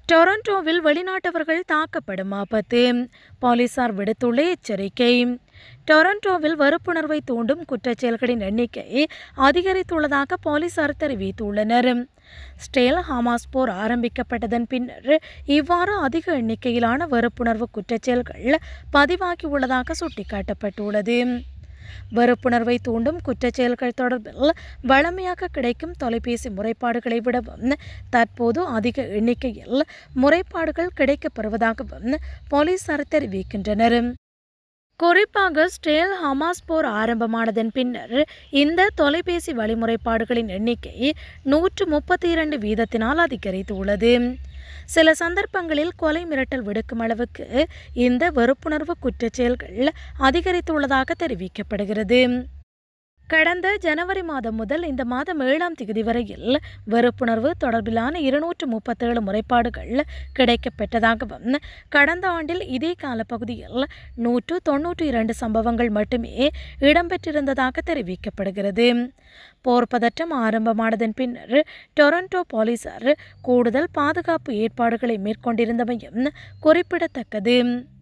டொரண்டோவில் வெளிநாட்டவர்கள் தாக்கப்படும் ஆபத்து போலீசார் விடுத்துள்ள எச்சரிக்கை டொரண்டோவில் வெறுப்புணர்வை தூண்டும் குற்றச்செயல்களின் எண்ணிக்கை அதிகரித்துள்ளதாக போலீசார் தெரிவித்துள்ளனர் ஸ்டேல் ஹமாஸ் போர் ஆரம்பிக்கப்பட்டதன் பின்னர் இவ்வாறு அதிக எண்ணிக்கையிலான வெறுப்புணர்வு குற்றச்செயல்கள் பதிவாகியுள்ளதாக சுட்டிக்காட்டப்பட்டுள்ளது வெறுப்புணர்வை தூண்டும் குற்றச்செயல்கள் தொடர்பில் வழமையாக கிடைக்கும் தொலைபேசி முறைப்பாடுகளை விடவும் தற்போது அதிக எண்ணிக்கையில் முறைப்பாடுகள் கிடைக்கப்பெறுவதாகவும் போலீசார் தெரிவிக்கின்றனர் குறிப்பாக ஸ்டேல் ஹமாஸ் போர் ஆரம்பமானதன் பின்னர் இந்த தொலைபேசி வழிமுறைப்பாடுகளின் எண்ணிக்கை நூற்று முப்பத்தி இரண்டு வீதத்தினால் அதிகரித்துள்ளது சில சந்தர்ப்பங்களில் கொலை மிரட்டல் விடுக்கும் அளவுக்கு இந்த வெறுப்புணர்வு குற்றச்செயல்கள் அதிகரித்துள்ளதாக தெரிவிக்கப்படுகிறது கடந்த ஜனவரி மாதம் முதல் இந்த மாதம் ஏழாம் தேதி வரையில் வெறுப்புணர்வு தொடர்பிலான இருநூற்று முப்பத்தேழு முறைப்பாடுகள் கிடைக்கப்பெற்றதாகவும் கடந்த ஆண்டில் இதே காலப்பகுதியில் நூற்று தொன்னூற்றி இரண்டு சம்பவங்கள் மட்டுமே இடம்பெற்றிருந்ததாக தெரிவிக்கப்படுகிறது போர் பதற்றம் ஆரம்பமானதன் பின்னர் டொரண்டோ போலீசார் கூடுதல் பாதுகாப்பு ஏற்பாடுகளை மேற்கொண்டிருந்தமையும் குறிப்பிடத்தக்கது